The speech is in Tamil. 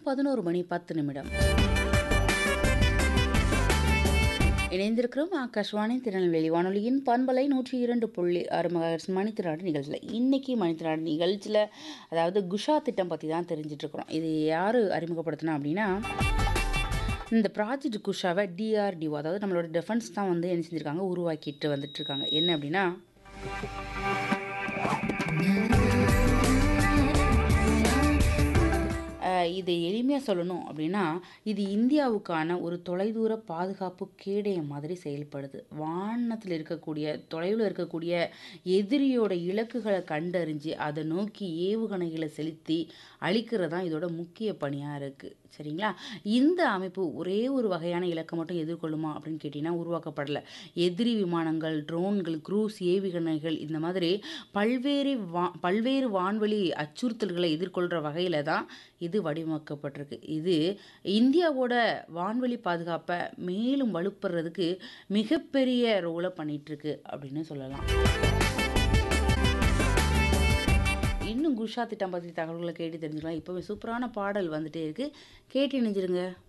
பதினோரு மணி பத்து நிமிடம் இணைந்திருக்கிறோம் ஆகாஷ்வாணி திருநெல்வேலி வானொலியின் பண்பலை நூற்றி இரண்டு புள்ளி ஆறு மகர்ஸ் மணித்திராடு நிகழ்ச்சியில் இன்னைக்கு மணித்திராடு நிகழ்ச்சியில் அதாவது குஷா திட்டம் பற்றி தான் தெரிஞ்சிட்டு இருக்கிறோம் இது யார் அறிமுகப்படுத்தினா அப்படின்னா இந்த ப்ராஜெக்ட் குஷாவை டிஆர்டிஓ அதாவது நம்மளோட டிஃபென்ஸ் தான் வந்து என்ன செஞ்சுருக்காங்க உருவாக்கிட்டு வந்துட்டு இருக்காங்க என்ன அப்படின்னா அஹ் இதை எளிமையாக சொல்லணும் அப்படின்னா இது இந்தியாவுக்கான ஒரு தொலைதூர பாதுகாப்பு கேடயம் மாதிரி செயல்படுது வானத்தில் இருக்கக்கூடிய தொலைவில் இருக்கக்கூடிய எதிரியோட இலக்குகளை கண்டறிஞ்சு அதை நோக்கி ஏவுகணைகளை செலுத்தி அழிக்கிறது தான் இதோட முக்கிய பணியாக இருக்குது சரிங்களா இந்த அமைப்பு ஒரே ஒரு வகையான இலக்கை மட்டும் எதிர்கொள்ளுமா அப்படின்னு கேட்டிங்கன்னா உருவாக்கப்படலை எதிரி விமானங்கள் ட்ரோன்கள் க்ரூஸ் ஏவுகணைகள் இந்த மாதிரி பல்வேறு வா பல்வேறு வான்வெளி அச்சுறுத்தல்களை எதிர்கொள்கிற வகையில் தான் இது வடிவமைக்கப்பட்டிருக்கு இது இந்தியாவோட வான்வெளி பாதுகாப்பை மேலும் வலுப்படுறதுக்கு மிகப்பெரிய ரோலை பண்ணிகிட்ருக்கு அப்படின்னு சொல்லலாம் இன்னும் குஷா திட்டம் பற்றி தகவல்களை கேட்டு தெரிஞ்சுக்கலாம் இப்போவே சூப்பரான பாடல் வந்துட்டே இருக்குது கேட்டு இணைஞ்சிருங்க